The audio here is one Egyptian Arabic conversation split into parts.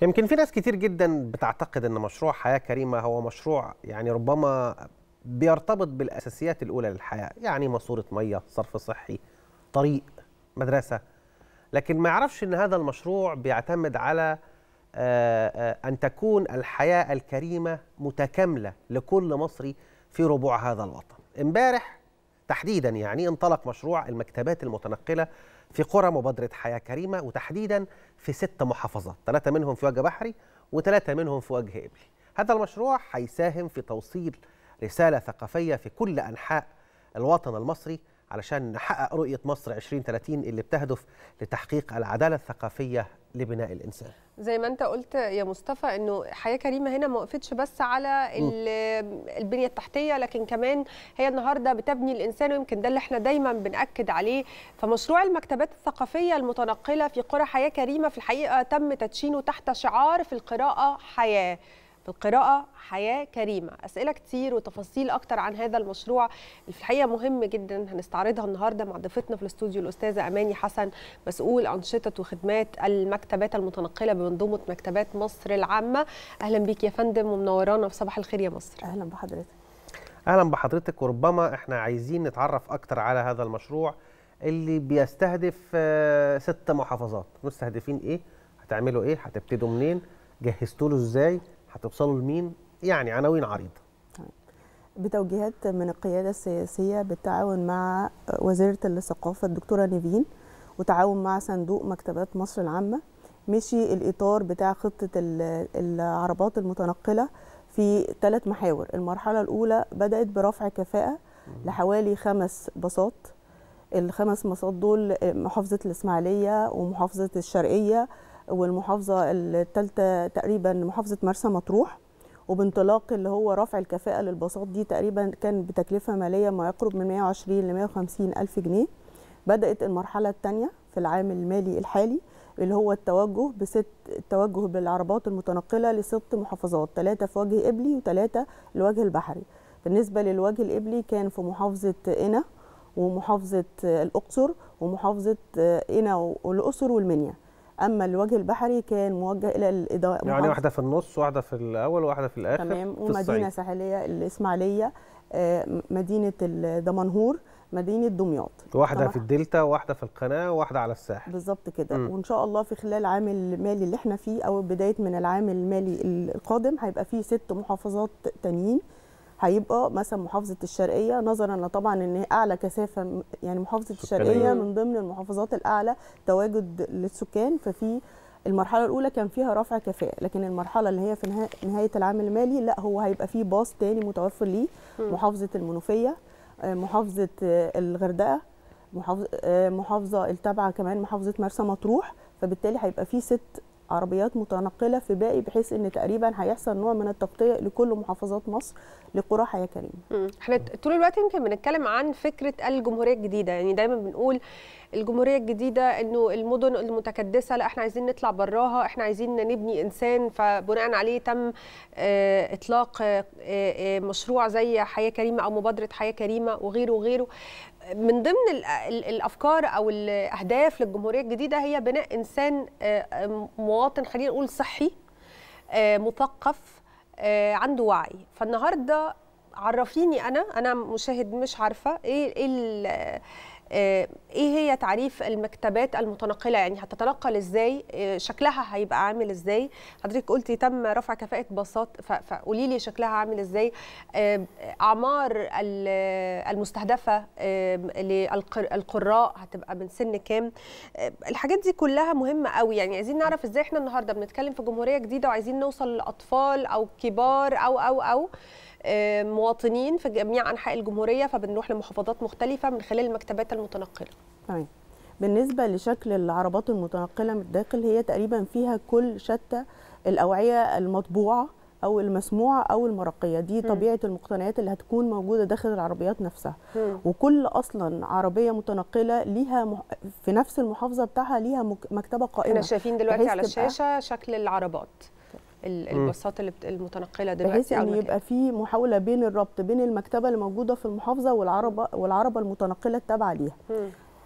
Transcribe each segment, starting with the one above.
يمكن في ناس كتير جدا بتعتقد ان مشروع حياه كريمه هو مشروع يعني ربما بيرتبط بالاساسيات الاولى للحياه يعني ماسوره ميه صرف صحي طريق مدرسه لكن ما يعرفش ان هذا المشروع بيعتمد على آه، آه، ان تكون الحياه الكريمه متكامله لكل مصري في ربوع هذا الوطن امبارح تحديدا يعني انطلق مشروع المكتبات المتنقله في قرى مبادره حياه كريمه وتحديدا في ست محافظات ثلاثه منهم في وجه بحري وثلاثه منهم في وجه ابلي هذا المشروع هيساهم في توصيل رساله ثقافيه في كل انحاء الوطن المصري علشان نحقق رؤيه مصر 2030 اللي بتهدف لتحقيق العداله الثقافيه لبناء الانسان زي ما انت قلت يا مصطفى انه حياه كريمه هنا ما وقفتش بس على ال- البنيه التحتيه لكن كمان هي النهارده بتبني الانسان ويمكن ده اللي احنا دايما بناكد عليه فمشروع المكتبات الثقافيه المتنقله في قرى حياه كريمه في الحقيقه تم تدشينه تحت شعار في القراءه حياه في القراءة حياة كريمة أسئلة كتير وتفاصيل أكتر عن هذا المشروع اللي في الحقيقة مهم جدا هنستعرضها النهاردة مع ضيفتنا في الاستوديو الأستاذة أماني حسن مسؤول أنشطة وخدمات المكتبات المتنقلة بمنظومة مكتبات مصر العامة أهلا بيك يا فندم ومنورانا في صباح الخير يا مصر اهلا بحضرتك اهلا بحضرتك وربما احنا عايزين نتعرف اكتر على هذا المشروع اللي بيستهدف آه، ست محافظات مستهدفين ايه هتعملوا ايه هتبتدوا منين جهزتوا له ازاي هتوصلوا لمين يعني عناوين عريضه بتوجيهات من القياده السياسيه بالتعاون مع وزيره الثقافه الدكتوره نيفين وتعاون مع صندوق مكتبات مصر العامه مشي الاطار بتاع خطه ال- العربات المتنقله في ثلاث محاور المرحله الاولى بدات برفع كفاءه لحوالي خمس باصات الخمس باصات دول محافظه الاسماعيليه ومحافظه الشرقيه والمحافظه الثالثه تقريبا محافظه مرسى مطروح وبانطلاق اللي هو رفع الكفاءه للباصات دي تقريبا كان بتكلفه ماليه ما يقرب من 120 ل 150 الف جنيه بدات المرحله الثانيه في العام المالي الحالي اللي هو التوجه بست التوجه بالعربات المتنقله لست محافظات ثلاثه في وجه ابلي وثلاثه لوجه البحري بالنسبه للوجه الابلي كان في محافظه قنا ومحافظه الاقصر ومحافظه قنا والاقصر والمنيا اما الوجه البحري كان موجه الى الاداره يعني واحده في النص واحده في الاول وواحده في الاخر تمام في ومدينه الصعيد. ساحليه الاسماعيليه آه، مدينه الدمنهور مدينه دمياط واحده طبعاً. في الدلتا وواحده في القناه وواحده على الساحل بالظبط كده مم. وان شاء الله في خلال العام المالي اللي احنا فيه او بدايه من العام المالي القادم هيبقى فيه ست محافظات تانيين هيبقى مثلا محافظه الشرقيه نظرا لطبعا ان هي اعلى كثافه م- يعني محافظه سكانية. الشرقيه من ضمن المحافظات الاعلى تواجد للسكان ففي المرحله الاولى كان فيها رفع كفاءه لكن المرحله اللي هي في نها- نهايه العام المالي لا هو هيبقى فيه باص تاني متوفر ليه مم. محافظه المنوفيه آه، محافظه آه، الغردقه محافظه آه، محافظه التابعه كمان محافظه مرسى مطروح فبالتالي هيبقى في ست عربيات متنقله في باقي بحيث ان تقريبا هيحصل نوع من التغطيه لكل محافظات مصر لقرى حياه كريمه مم. احنا طول الوقت يمكن بنتكلم عن فكره الجمهوريه الجديده يعني دايما بنقول الجمهوريه الجديده انه المدن المتكدسه لا احنا عايزين نطلع براها احنا عايزين نبني انسان فبناء عليه تم آه، اطلاق آه، آه، مشروع زي حياه كريمه او مبادره حياه كريمه وغيره وغيره من ضمن ال- ال- الافكار او الاهداف للجمهوريه الجديده هي بناء انسان آه، مواطن خلينا نقول صحي آه، مثقف آه، عنده وعي فالنهارده عرفيني انا انا مشاهد مش عارفه ايه ايه ال- آه، ايه هي تعريف المكتبات المتنقله يعني هتتنقل ازاي آه، شكلها هيبقى عامل ازاي حضرتك قلتي تم رفع كفاءه باصات ف- فقولي لي شكلها عامل ازاي آه، اعمار ال- المستهدفه آه، للقراء هتبقى من سن كام آه، الحاجات دي كلها مهمه قوي يعني عايزين نعرف ازاي احنا النهارده بنتكلم في جمهوريه جديده وعايزين نوصل لاطفال او كبار او او او آه، مواطنين في جميع انحاء الجمهوريه فبنروح لمحافظات مختلفه من خلال المكتبات المتنقله تمام بالنسبه لشكل العربات المتنقله من الداخل هي تقريبا فيها كل شتى الاوعيه المطبوعه او المسموعه او المرقيه دي مم. طبيعه المقتنيات اللي هتكون موجوده داخل العربيات نفسها مم. وكل اصلا عربيه متنقله ليها مح... في نفس المحافظه بتاعها ليها مك... مكتبه احنا قائمه شايفين دلوقتي بحيث على تبقى- الشاشه شكل العربات ال- مم. الباصات اللي بت- المتنقله بحيث دلوقتي او ان المكان. يبقى في محاوله بين الربط بين المكتبه اللي موجوده في المحافظه والعربه والعربه المتنقله التابعه ليها مم.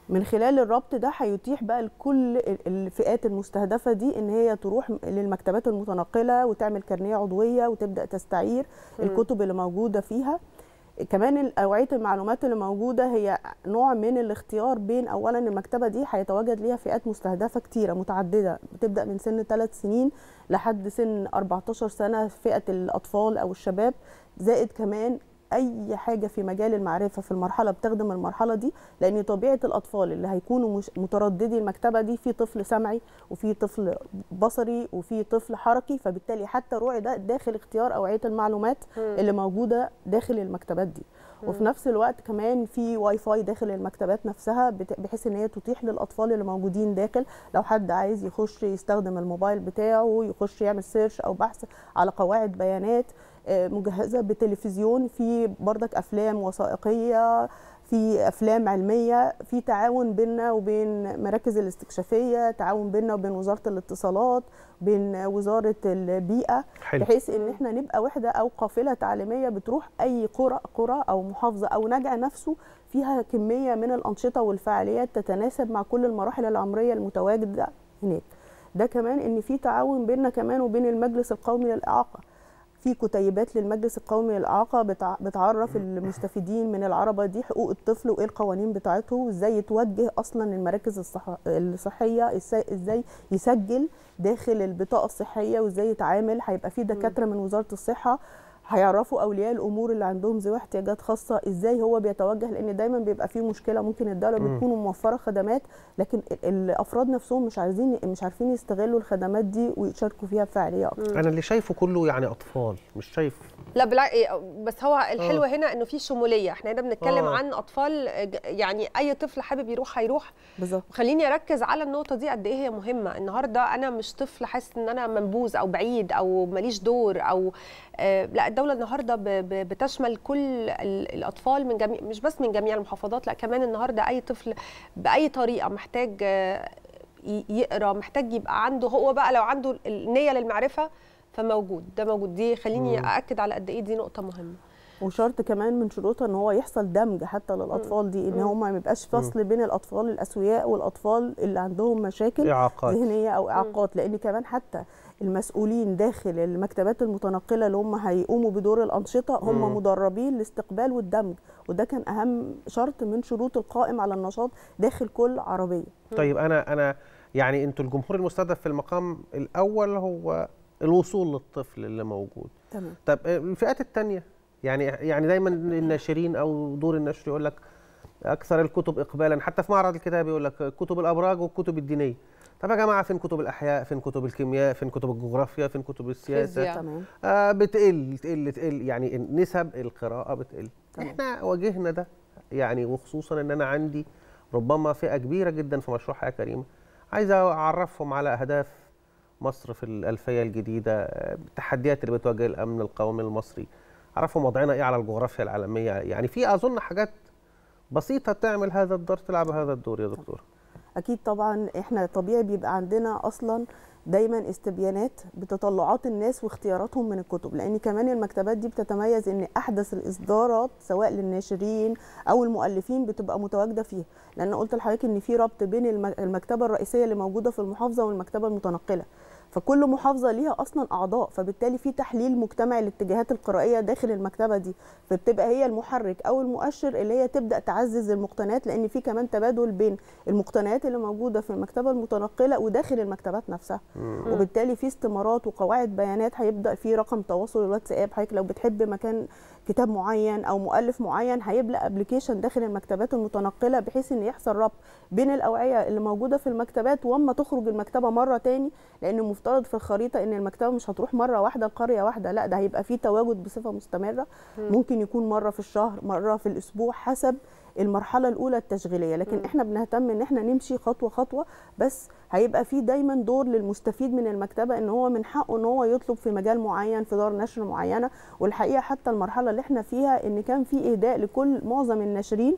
من خلال الربط ده هيتيح بقى لكل الفئات المستهدفه دي ان هي تروح للمكتبات المتنقله وتعمل كارنيه عضويه وتبدا تستعير الكتب اللي موجوده فيها كمان اوعيه المعلومات اللي موجوده هي نوع من الاختيار بين اولا المكتبه دي هيتواجد ليها فئات مستهدفه كتيره متعدده بتبدا من سن 3 سنين لحد سن 14 سنه فئه الاطفال او الشباب زائد كمان اي حاجه في مجال المعرفه في المرحله بتخدم المرحله دي لان طبيعه الاطفال اللي هيكونوا مش مترددي المكتبه دي في طفل سمعي وفي طفل بصري وفي طفل حركي فبالتالي حتى روعي ده داخل اختيار اوعيه المعلومات اللي موجوده داخل المكتبات دي وفي نفس الوقت كمان في واي فاي داخل المكتبات نفسها بحيث ان هي تتيح للاطفال اللي موجودين داخل لو حد عايز يخش يستخدم الموبايل بتاعه يخش يعمل سيرش او بحث على قواعد بيانات مجهزه بتلفزيون في بردك افلام وثائقيه في افلام علميه في تعاون بيننا وبين مراكز الاستكشافيه تعاون بيننا وبين وزاره الاتصالات بين وزاره البيئه حلو. بحيث ان احنا نبقى وحده او قافله تعليميه بتروح اي قرى قرى او محافظه او نجع نفسه فيها كميه من الانشطه والفعاليات تتناسب مع كل المراحل العمريه المتواجده هناك ده كمان ان في تعاون بيننا كمان وبين المجلس القومي للاعاقه في كتيبات للمجلس القومي للاعاقه بتعرف المستفيدين من العربه دي حقوق الطفل وايه القوانين بتاعته وازاي يتوجه اصلا المراكز الصح... الصحيه ازاي يسجل داخل البطاقه الصحيه وازاي يتعامل هيبقى في دكاتره من وزاره الصحه هيعرفوا اولياء الامور اللي عندهم ذوي احتياجات خاصه ازاي هو بيتوجه لان دايما بيبقى في مشكله ممكن الدوله بتكون موفره خدمات لكن الافراد نفسهم مش عايزين مش عارفين يستغلوا الخدمات دي ويشاركوا فيها بفعاليه اكتر انا اللي شايفه كله يعني اطفال مش شايف لا بالعكس بس هو الحلو هنا انه في شموليه احنا هنا بنتكلم آه. عن اطفال يعني اي طفل حابب يروح هيروح بالظبط وخليني اركز على النقطه دي قد ايه هي مهمه النهارده انا مش طفل حاسس ان انا منبوذ او بعيد او ماليش دور او آه لا الدوله النهارده ب- ب- بتشمل كل ال- الاطفال من جميع مش بس من جميع المحافظات لا كمان النهارده اي طفل باي طريقه محتاج آه، ي- يقرا محتاج يبقى عنده هو بقى لو عنده النيه للمعرفه فموجود ده موجود دي خليني مم. ااكد على قد ايه دي نقطه مهمه وشرط كمان من شروطها ان هو يحصل دمج حتى للاطفال دي ان مم. هم ما يبقاش فصل بين الاطفال الاسوياء والاطفال اللي عندهم مشاكل اعاقات ذهنيه او اعاقات لان كمان حتى المسؤولين داخل المكتبات المتنقله اللي هم هيقوموا بدور الانشطه هم مم. مدربين الاستقبال والدمج وده كان اهم شرط من شروط القائم على النشاط داخل كل عربيه طيب انا انا يعني انتوا الجمهور المستهدف في المقام الاول هو الوصول للطفل اللي موجود تمام طب الفئات الثانيه يعني يعني دايما الناشرين او دور النشر يقول لك اكثر الكتب اقبالا حتى في معرض الكتاب يقول لك كتب الابراج والكتب الدينيه طب يا جماعه فين كتب الاحياء فين كتب الكيمياء فين كتب الجغرافيا فين كتب السياسه فيزياء. تمام آه بتقل تقل تقل يعني نسب القراءه بتقل تمام. احنا واجهنا ده يعني وخصوصا ان انا عندي ربما فئه كبيره جدا في مشروع حياه كريمه عايز اعرفهم على اهداف مصر في الالفيه الجديده آه، التحديات اللي بتواجه الامن القومي المصري اعرفهم وضعنا ايه على الجغرافيا العالميه يعني في اظن حاجات بسيطه تعمل هذا الدور تلعب هذا الدور يا دكتور اكيد طبعا احنا طبيعي بيبقى عندنا اصلا دايما استبيانات بتطلعات الناس واختياراتهم من الكتب لان كمان المكتبات دي بتتميز ان احدث الاصدارات سواء للناشرين او المؤلفين بتبقى متواجده فيها لان قلت لحضرتك ان في ربط بين الم- المكتبه الرئيسيه اللي موجوده في المحافظه والمكتبه المتنقله فكل محافظه ليها اصلا اعضاء فبالتالي في تحليل مجتمعي للاتجاهات القرائيه داخل المكتبه دي فبتبقى هي المحرك او المؤشر اللي هي تبدا تعزز المقتنيات لان في كمان تبادل بين المقتنيات اللي موجوده في المكتبه المتنقله وداخل المكتبات نفسها وبالتالي في استمارات وقواعد بيانات هيبدا في رقم تواصل الواتساب حضرتك لو بتحب مكان كتاب معين او مؤلف معين هيبدا ابلكيشن داخل المكتبات المتنقله بحيث ان يحصل ربط بين الاوعيه اللي موجوده في المكتبات واما تخرج المكتبه مره تاني لان المفترض في الخريطه ان المكتبه مش هتروح مره واحده لقريه واحده لا ده هيبقى في تواجد بصفه مستمره ممكن يكون مره في الشهر مره في الاسبوع حسب المرحله الاولى التشغيليه لكن مم. احنا بنهتم ان احنا نمشي خطوه خطوه بس هيبقى في دايما دور للمستفيد من المكتبه ان هو من حقه ان هو يطلب في مجال معين في دار نشر معينه والحقيقه حتى المرحله اللي احنا فيها ان كان في اهداء لكل معظم الناشرين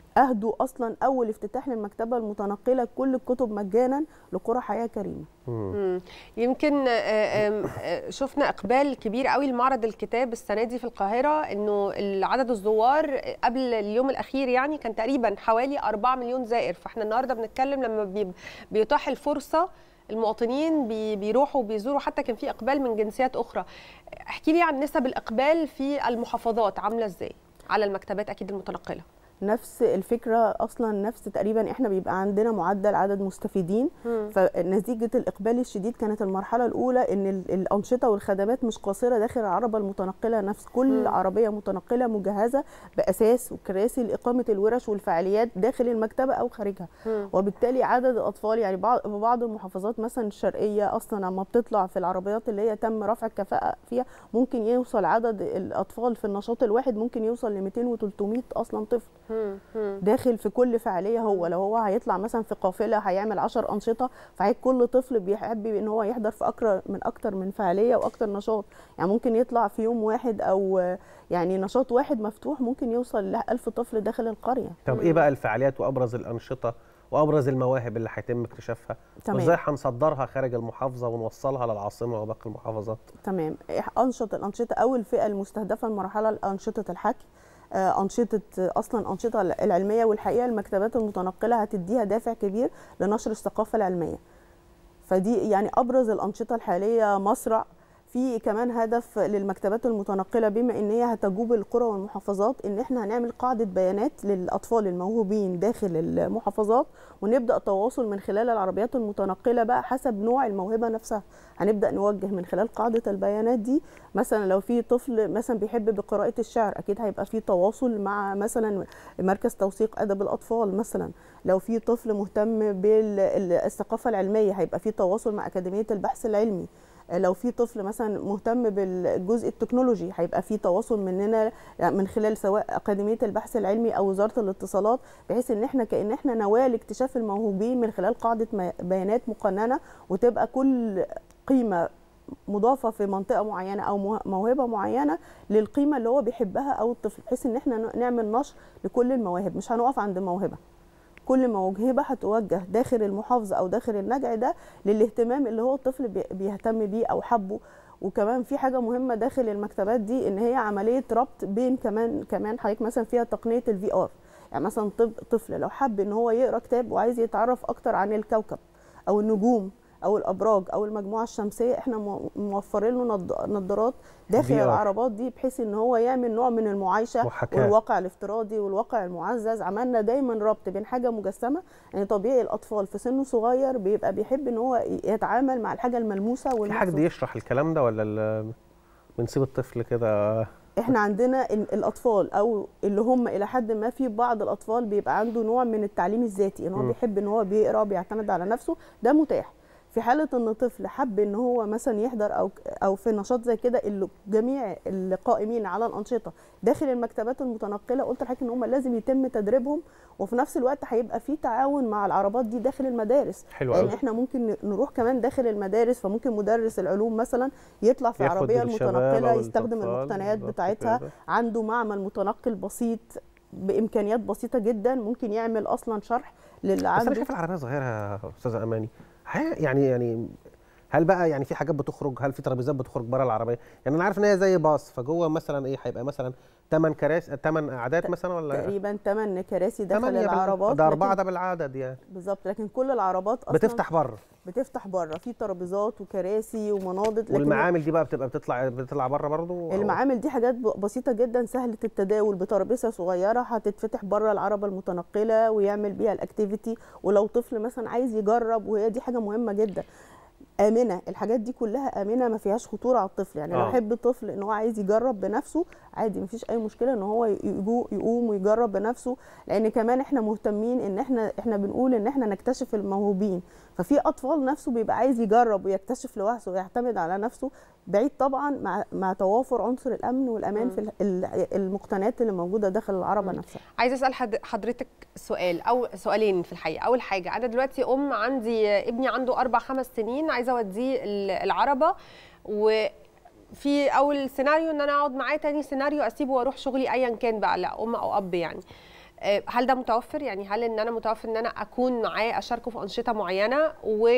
اهدوا اصلا اول افتتاح للمكتبه المتنقله كل الكتب مجانا لقرى حياه كريمه مم. يمكن آه، آه، آه، شفنا اقبال كبير قوي لمعرض الكتاب السنه دي في القاهره انه عدد الزوار قبل اليوم الاخير يعني كان تقريبا حوالي 4 مليون زائر فاحنا النهارده بنتكلم لما بي- بيتاح الفرصه المواطنين بي- بيروحوا وبيزوروا حتى كان في اقبال من جنسيات اخرى احكي لي عن نسب الاقبال في المحافظات عامله ازاي على المكتبات اكيد المتنقله نفس الفكره اصلا نفس تقريبا احنا بيبقى عندنا معدل عدد مستفيدين مم. فنتيجه الاقبال الشديد كانت المرحله الاولى ان ال- الانشطه والخدمات مش قاصره داخل العربه المتنقله نفس كل مم. عربيه متنقله مجهزه باساس وكراسي لاقامه الورش والفعاليات داخل المكتبه او خارجها مم. وبالتالي عدد الاطفال يعني بعض بعض المحافظات مثلا الشرقيه اصلا لما بتطلع في العربيات اللي هي تم رفع الكفاءه فيها ممكن يوصل عدد الاطفال في النشاط الواحد ممكن يوصل ل 200 و300 اصلا طفل مم. مم. داخل في كل فعاليه هو لو هو هيطلع مثلا في قافله هيعمل 10 انشطه فهي كل طفل بيحب ان هو يحضر في اكتر من اكتر من فعاليه واكتر نشاط يعني ممكن يطلع في يوم واحد او يعني نشاط واحد مفتوح ممكن يوصل ل 1000 طفل داخل القريه طب ايه بقى الفعاليات وابرز الانشطه وابرز المواهب اللي هيتم اكتشافها تمام. وازاي هنصدرها خارج المحافظه ونوصلها للعاصمه وباقي المحافظات تمام انشط الانشطه اول فئه المستهدفه المرحله انشطه الحكي آه، انشطه اصلا انشطه العلميه والحقيقه المكتبات المتنقله هتديها دافع كبير لنشر الثقافه العلميه فدي يعني ابرز الانشطه الحاليه مسرع في كمان هدف للمكتبات المتنقله بما ان هي هتجوب القرى والمحافظات ان احنا هنعمل قاعده بيانات للاطفال الموهوبين داخل المحافظات ونبدا تواصل من خلال العربيات المتنقله بقى حسب نوع الموهبه نفسها هنبدا نوجه من خلال قاعده البيانات دي مثلا لو في طفل مثلا بيحب بقراءه الشعر اكيد هيبقى في تواصل مع مثلا مركز توثيق ادب الاطفال مثلا لو في طفل مهتم بالثقافه العلميه هيبقى في تواصل مع اكاديميه البحث العلمي لو في طفل مثلا مهتم بالجزء التكنولوجي هيبقى في تواصل مننا من خلال سواء اكاديميه البحث العلمي او وزاره الاتصالات بحيث ان احنا كان احنا نواه لاكتشاف الموهوبين من خلال قاعده م- بيانات مقننه وتبقى كل قيمه مضافه في منطقه معينه او مه- موهبه معينه للقيمه اللي هو بيحبها او الطفل بحيث ان احنا ن- نعمل نشر لكل المواهب مش هنقف عند موهبه كل موهبه هتوجه داخل المحافظه او داخل النجع ده للاهتمام اللي هو الطفل بي- بيهتم بيه او حبه وكمان في حاجه مهمه داخل المكتبات دي ان هي عمليه ربط بين كمان كمان حضرتك مثلا فيها تقنيه الفي ار يعني مثلا طب- طفل لو حب ان هو يقرا كتاب وعايز يتعرف اكتر عن الكوكب او النجوم او الابراج او المجموعه الشمسيه احنا مو- موفرين له نض- نظارات داخل VR. العربات دي بحيث ان هو يعمل نوع من المعايشه محاكاة. والواقع الافتراضي والواقع المعزز عملنا دايما ربط بين حاجه مجسمه يعني طبيعي الاطفال في سن صغير بيبقى بيحب ان هو يتعامل مع الحاجه الملموسه في حد والمحسوسه يشرح الكلام ده ولا ال- بنسيب الطفل كده احنا عندنا إن الاطفال او اللي هم الى حد ما في بعض الاطفال بيبقى عنده نوع من التعليم الذاتي ان هو مم. بيحب ان هو بيقرا بيعتمد على نفسه ده متاح في حاله ان طفل حب ان هو مثلا يحضر او او في نشاط زي كده اللي جميع القائمين على الانشطه داخل المكتبات المتنقله قلت لحضرتك ان هم لازم يتم تدريبهم وفي نفس الوقت هيبقى في تعاون مع العربات دي داخل المدارس حلو يعني قوي احنا ممكن نروح كمان داخل المدارس فممكن مدرس العلوم مثلا يطلع في ياخد العربيه الشباب المتنقله أو يستخدم الأطفال المقتنيات بالظبط بتاعتها كده. عنده معمل متنقل بسيط بامكانيات بسيطه جدا ممكن يعمل اصلا شرح للي بس انا عنده شايف العربيه صغيره يا استاذه اماني هي- يعني يعني هل بقى يعني في حاجات بتخرج هل في ترابيزات بتخرج بره العربيه يعني انا عارف ان هي زي باص فجوه مثلا ايه هيبقى مثلا 8 كراسي 8 قعدات مثلا ولا تقريبا 8 كراسي داخل تمانية بال- العربات ده اربعه لكن- ده بالعدد يعني بالظبط لكن كل العربات اصلا بتفتح بره بتفتح بره في ترابيزات وكراسي ومناضد لكن والمعامل دي بقى بتبقى بتطلع بتطلع بره برضه المعامل دي حاجات ب- بسيطة جدا سهلة التداول بترابيزة صغيرة هتتفتح بره العربة المتنقلة ويعمل بيها الاكتيفيتي ولو طفل مثلا عايز يجرب وهي دي حاجة مهمة جدا آمنة الحاجات دي كلها آمنة ما فيهاش خطورة على الطفل يعني لو آه. حب الطفل ان هو عايز يجرب بنفسه عادي ما فيش اي مشكلة ان هو يجو يقوم ويجرب بنفسه لان كمان احنا مهتمين ان احنا احنا بنقول ان احنا نكتشف الموهوبين ففي اطفال نفسه بيبقى عايز يجرب ويكتشف لوحده ويعتمد على نفسه بعيد طبعا مع مع توافر عنصر الامن والامان مم. في ال- ال- المقتنيات اللي موجوده داخل العربه مم. نفسها عايزه اسال حد حضرتك سؤال او سؤالين في الحقيقه اول حاجه انا دلوقتي ام عندي ابني عنده اربع خمس سنين عايزه اوديه ال- العربه وفي اول سيناريو ان انا اقعد معاه تاني سيناريو اسيبه واروح شغلي ايا كان بقى لا ام او اب يعني آه، هل ده متوفر يعني هل ان انا متوفر ان انا اكون معاه اشاركه في انشطه معينه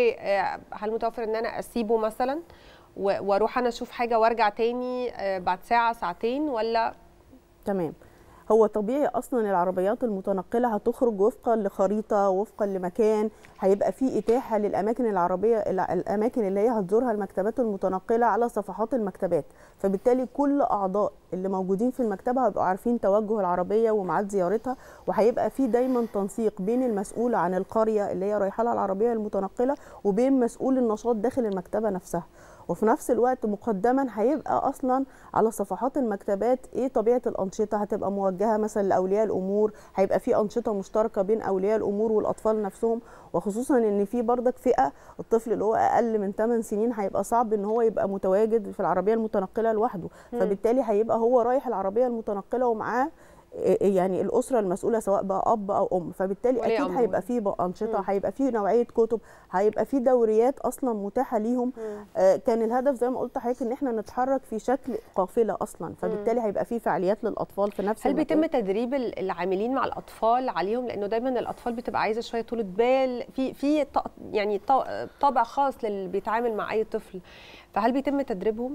وهل متوفر ان انا اسيبه مثلا و- واروح انا اشوف حاجه وارجع تاني آه، بعد ساعه ساعتين ولا تمام هو طبيعي اصلا العربيات المتنقله هتخرج وفقا لخريطه وفقا لمكان هيبقى في اتاحه للاماكن العربيه الع- الاماكن اللي هي هتزورها المكتبات المتنقله على صفحات المكتبات فبالتالي كل اعضاء اللي موجودين في المكتبه هيبقوا عارفين توجه العربيه وميعاد زيارتها وهيبقى في دايما تنسيق بين المسؤول عن القريه اللي هي رايحه لها العربيه المتنقله وبين مسؤول النشاط داخل المكتبه نفسها وفي نفس الوقت مقدما هيبقى اصلا على صفحات المكتبات ايه طبيعه الانشطه هتبقى موجهه مثلا لاولياء الامور هيبقى في انشطه مشتركه بين اولياء الامور والاطفال نفسهم وخصوصا ان في بردك فئه الطفل اللي هو اقل من 8 سنين هيبقى صعب ان هو يبقى متواجد في العربيه المتنقله لوحده فبالتالي هيبقى هو رايح العربيه المتنقله ومعاه إيه يعني الاسره المسؤوله سواء بقى اب او ام فبالتالي ولي اكيد أمر. هيبقى في بقى انشطه مم. هيبقى في نوعيه كتب هيبقى في دوريات اصلا متاحه ليهم آه، كان الهدف زي ما قلت لحضرتك ان احنا نتحرك في شكل قافله اصلا فبالتالي هيبقى في فعاليات للأطفال في نفس هل المكان. بيتم تدريب ال- العاملين مع الاطفال عليهم لانه دايما الاطفال بتبقى عايزه شويه طولة بال في في ط- يعني ط- طابع خاص للي بيتعامل مع اي طفل فهل بيتم تدريبهم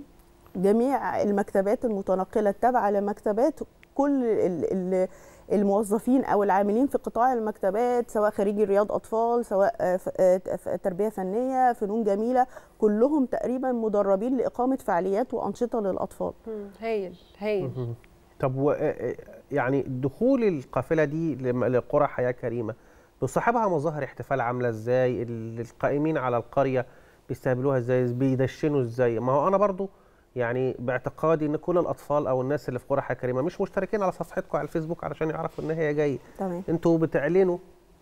جميع المكتبات المتنقله التابعه لمكتبات كل ال- ال- الموظفين او العاملين في قطاع المكتبات سواء خريجي رياض اطفال سواء آه، ف- آه، ف- تربيه فنيه فنون جميله كلهم تقريبا مدربين لاقامه فعاليات وانشطه للاطفال هايل هايل طب و يعني دخول القافله دي لم- لقرى حياه كريمه بصاحبها مظاهر احتفال عامله ازاي ال- القائمين على القريه بيستقبلوها ازاي بيدشنوا ازاي ما هو انا برضو يعني باعتقادي ان كل الاطفال او الناس اللي في قرى حياه كريمه مش مشتركين على صفحتكم على الفيسبوك علشان يعرفوا ان هي جايه تمام انتوا بتعلنوا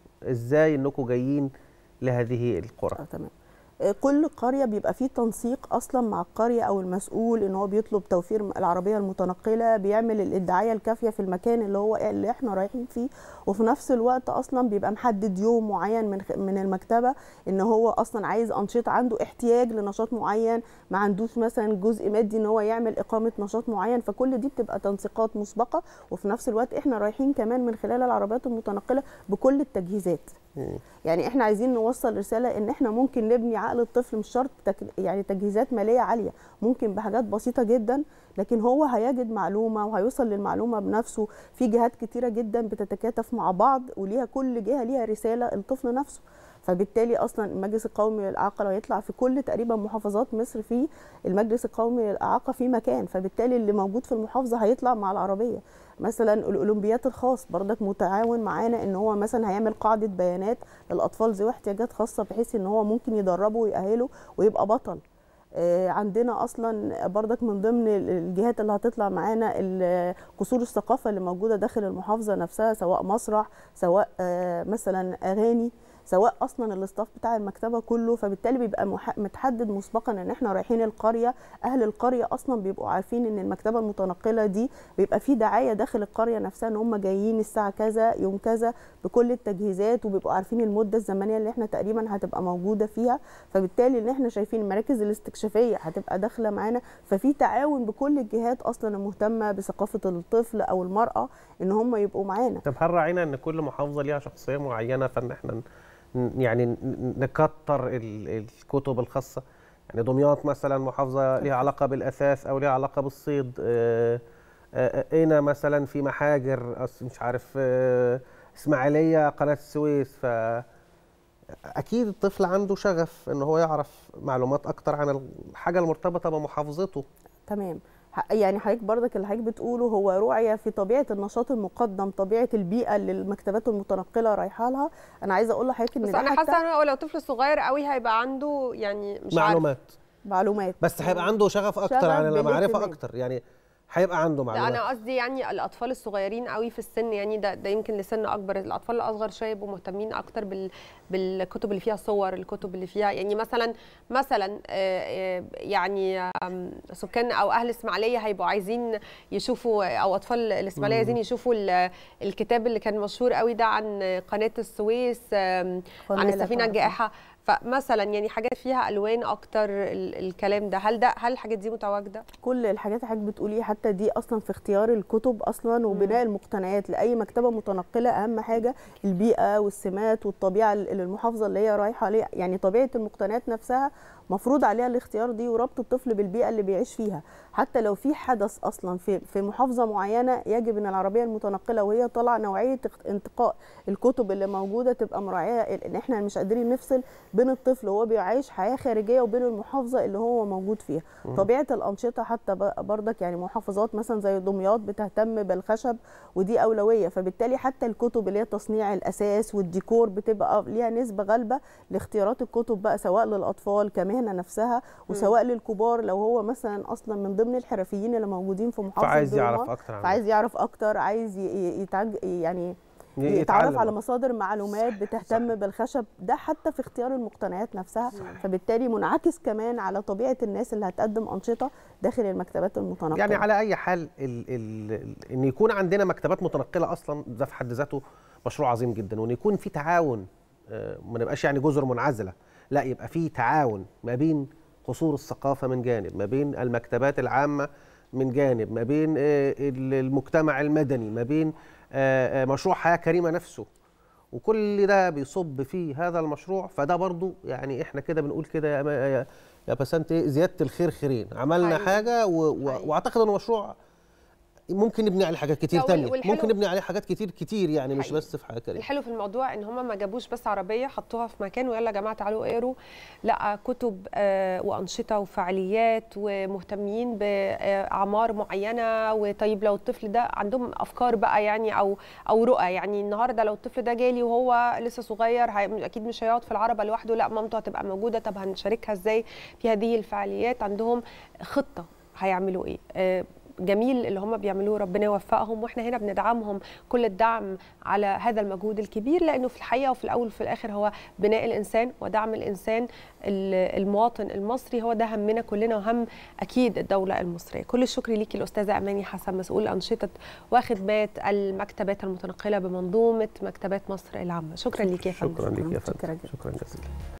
ازاي انكم جايين لهذه القرى اه تمام آه، كل قريه بيبقى فيه تنسيق اصلا مع القريه او المسؤول ان هو بيطلب توفير العربيه المتنقله بيعمل الدعايه الكافيه في المكان اللي هو اللي احنا رايحين فيه وفي نفس الوقت اصلا بيبقى محدد يوم معين من خ- من المكتبه ان هو اصلا عايز انشطه عنده احتياج لنشاط معين ما عندوش مثلا جزء مادي ان هو يعمل اقامه نشاط معين فكل دي بتبقى تنسيقات مسبقه وفي نفس الوقت احنا رايحين كمان من خلال العربيات المتنقله بكل التجهيزات مم. يعني احنا عايزين نوصل رساله ان احنا ممكن نبني عقل الطفل مش شرط تك... يعني تجهيزات ماليه عاليه ممكن بحاجات بسيطه جدا لكن هو هيجد معلومه وهيوصل للمعلومه بنفسه في جهات كتيره جدا بتتكاتف مع بعض وليها كل جهه ليها رساله الطفل نفسه فبالتالي اصلا المجلس القومي للاعاقه لو يطلع في كل تقريبا محافظات مصر في المجلس القومي للاعاقه في مكان فبالتالي اللي موجود في المحافظه هيطلع مع العربيه مثلا الاولمبيات الخاص برضك متعاون معانا ان هو مثلا هيعمل قاعده بيانات للاطفال ذوي احتياجات خاصه بحيث ان هو ممكن يدربه ويأهله ويبقى بطل آه، عندنا اصلا برضك من ضمن الجهات اللي هتطلع معانا ال- قصور الثقافه اللي موجوده داخل المحافظه نفسها سواء مسرح سواء آه، مثلا اغاني سواء اصلا الاستاف بتاع المكتبه كله فبالتالي بيبقى مح- متحدد مسبقا ان احنا رايحين القريه اهل القريه اصلا بيبقوا عارفين ان المكتبه المتنقله دي بيبقى في دعايه داخل القريه نفسها ان هم جايين الساعه كذا يوم كذا بكل التجهيزات وبيبقوا عارفين المده الزمنيه اللي احنا تقريبا هتبقى موجوده فيها فبالتالي ان احنا شايفين المراكز الاستكشافيه هتبقى داخله معانا ففي تعاون بكل الجهات اصلا المهتمه بثقافه الطفل او المراه ان هم يبقوا معانا طب هل راعينا ان كل محافظه ليها شخصيه معينه فان احنا ن- يعني ن- نكتر ال- الكتب الخاصه يعني دمياط مثلا محافظه ليها علاقه بالاثاث او ليها علاقه بالصيد آه، آه، هنا مثلا في محاجر أس- مش عارف آه، اسماعيليه قناه السويس ف اكيد الطفل عنده شغف ان هو يعرف معلومات اكتر عن الحاجه المرتبطه بمحافظته تمام ح- يعني حضرتك برضك اللي حضرتك بتقوله هو رؤيه في طبيعه النشاط المقدم طبيعه البيئه اللي المكتبات المتنقله رايحه لها انا عايزه اقول لحضرتك ان بس ده انا حتى حاسه ان هو لو طفل صغير قوي هيبقى عنده يعني مش معلومات معلومات بس هيبقى عنده شغف اكتر شغف عن المعرفه بالاهتمام. اكتر يعني هيبقى عنده لا معلومات انا قصدي يعني الاطفال الصغيرين قوي في السن يعني ده ده يمكن لسن اكبر الاطفال الاصغر شويه يبقوا مهتمين اكتر بال بالكتب اللي فيها صور الكتب اللي فيها يعني مثلا مثلا آه، آه، يعني آم، سكان او اهل اسماعيليه هيبقوا عايزين يشوفوا او اطفال الاسماعيليه عايزين يشوفوا ال- الكتاب اللي كان مشهور قوي ده عن قناه السويس آم، عن قناة السفينه لطائف. الجائحه فمثلا يعني حاجات فيها الوان اكتر الكلام ده هل ده هل الحاجات دي متواجده كل الحاجات اللي حضرتك بتقوليها حتى دي اصلا في اختيار الكتب اصلا وبناء المقتنيات لاي مكتبه متنقله اهم حاجه البيئه والسمات والطبيعه اللي المحافظه اللي هي رايحه عليها يعني طبيعه المقتنيات نفسها مفروض عليها الاختيار دي وربط الطفل بالبيئه اللي بيعيش فيها حتى لو في حدث اصلا في في محافظه معينه يجب ان العربيه المتنقله وهي طالعه نوعيه انتقاء الكتب اللي موجوده تبقى مراعيه ان احنا مش قادرين نفصل بين الطفل وهو بيعيش حياه خارجيه وبين المحافظه اللي هو موجود فيها م. طبيعه الانشطه حتى بردك يعني محافظات مثلا زي دمياط بتهتم بالخشب ودي اولويه فبالتالي حتى الكتب اللي هي تصنيع الاساس والديكور بتبقى ليها نسبه غالبه لاختيارات الكتب بقى سواء للاطفال كمهنه نفسها وسواء م. للكبار لو هو مثلا اصلا من ضمن الحرفيين اللي موجودين في محافظه فعايز يعرف اكتر فعايز يعرف اكتر عايز يتعج يعني يتعرف على مصادر معلومات صح بتهتم صح بالخشب ده حتى في اختيار المقتنيات نفسها صح فبالتالي منعكس كمان على طبيعه الناس اللي هتقدم انشطه داخل المكتبات المتنقله يعني على اي حال ال ال ان يكون عندنا مكتبات متنقله اصلا ده في حد ذاته مشروع عظيم جدا وان يكون في تعاون ما نبقاش يعني جزر منعزله لا يبقى في تعاون ما بين قصور الثقافه من جانب ما بين المكتبات العامه من جانب ما بين المجتمع المدني ما بين مشروع حياه كريمه نفسه وكل ده بيصب في هذا المشروع فده برضو يعني احنا كده بنقول كده يا يا بسنت زياده الخير خيرين عملنا حقيقي. حاجه و... و... واعتقد انه مشروع ممكن نبني عليه حاجات كتير تانية ممكن نبني عليه حاجات كتير كتير يعني مش بس في حاجه كريمه الحلو في الموضوع ان هم ما جابوش بس عربيه حطوها في مكان ويلا يا جماعه تعالوا اقروا لا كتب آه وانشطه وفعاليات ومهتمين باعمار معينه وطيب لو الطفل ده عندهم افكار بقى يعني او او رؤى يعني النهارده لو الطفل ده جالي وهو لسه صغير اكيد مش هيقعد في العربه لوحده لا مامته هتبقى موجوده طب هنشاركها ازاي في هذه الفعاليات عندهم خطه هيعملوا ايه آه جميل اللي هم بيعملوه ربنا يوفقهم واحنا هنا بندعمهم كل الدعم على هذا المجهود الكبير لانه في الحقيقه وفي الاول وفي الاخر هو بناء الانسان ودعم الانسان المواطن المصري هو ده همنا كلنا وهم اكيد الدوله المصريه كل الشكر ليكي الاستاذه اماني حسن مسؤول انشطه وخدمات المكتبات المتنقله بمنظومه مكتبات مصر العامه شكرا ليكي يا فندم شكرا ليكي يا فندم شكرا جزيلا